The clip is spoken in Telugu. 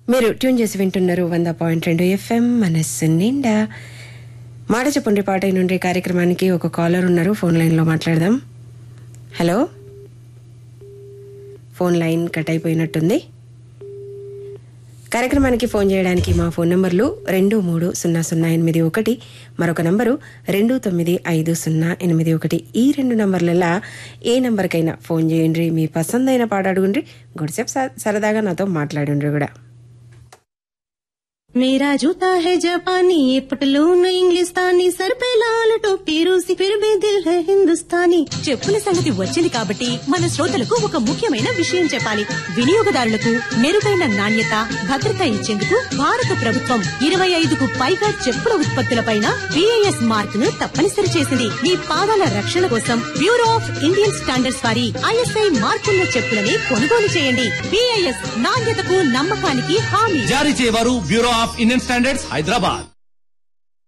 మీరు ట్యూన్ చేసి వింటున్నారు వంద పాయింట్ రెండు ఎఫ్ఎం మనస్సు నిండా మాట చెప్పండి పాట నుండి కార్యక్రమానికి ఒక కాలర్ ఉన్నారు ఫోన్ లైన్లో మాట్లాడదాం హలో ఫోన్ లైన్ కట్ అయిపోయినట్టుంది కార్యక్రమానికి ఫోన్ చేయడానికి మా ఫోన్ నంబర్లు రెండు మూడు సున్నా సున్నా ఎనిమిది ఒకటి మరొక నంబరు రెండు తొమ్మిది ఐదు సున్నా ఎనిమిది ఒకటి ఈ రెండు నంబర్లలో ఏ నంబర్కైనా ఫోన్ చేయండి మీ పసందైన పాట అడుగుండ్రి గుడిసేపు స- సరదాగా నాతో మాట్లాడుండ్రి కూడా मेरा जूता है जापानी ये पटलून इंग्लिस्तानी सर पे लाल टोपी रूसी फिर भी दिल है हिंदुस्तानी చెప్పుల సంగతి వచ్చింది కాబట్టి మన శ్రోతలకు ఒక ముఖ్యమైన విషయం చెప్పాలి వినియోగదారులకు మెరుగైన నాణ్యత భద్రత ఇచ్చేందుకు భారత ప్రభుత్వం ఇరవై ఐదుకు పైగా చెప్పుల ఉత్పత్తులపైన బిఐఎస్ మార్క్ ను తప్పనిసరి చేసింది మీ పాదాల రక్షణ కోసం బ్యూరో ఆఫ్ ఇండియన్ స్టాండర్డ్స్ వారి ఐఎస్ఐ మార్కున్న చెప్పులని కొనుగోలు చేయండి బిఐఎస్ నాణ్యతకు నమ్మకానికి హామీ జారీ చేయవారు bureau of Indian standards Hyderabad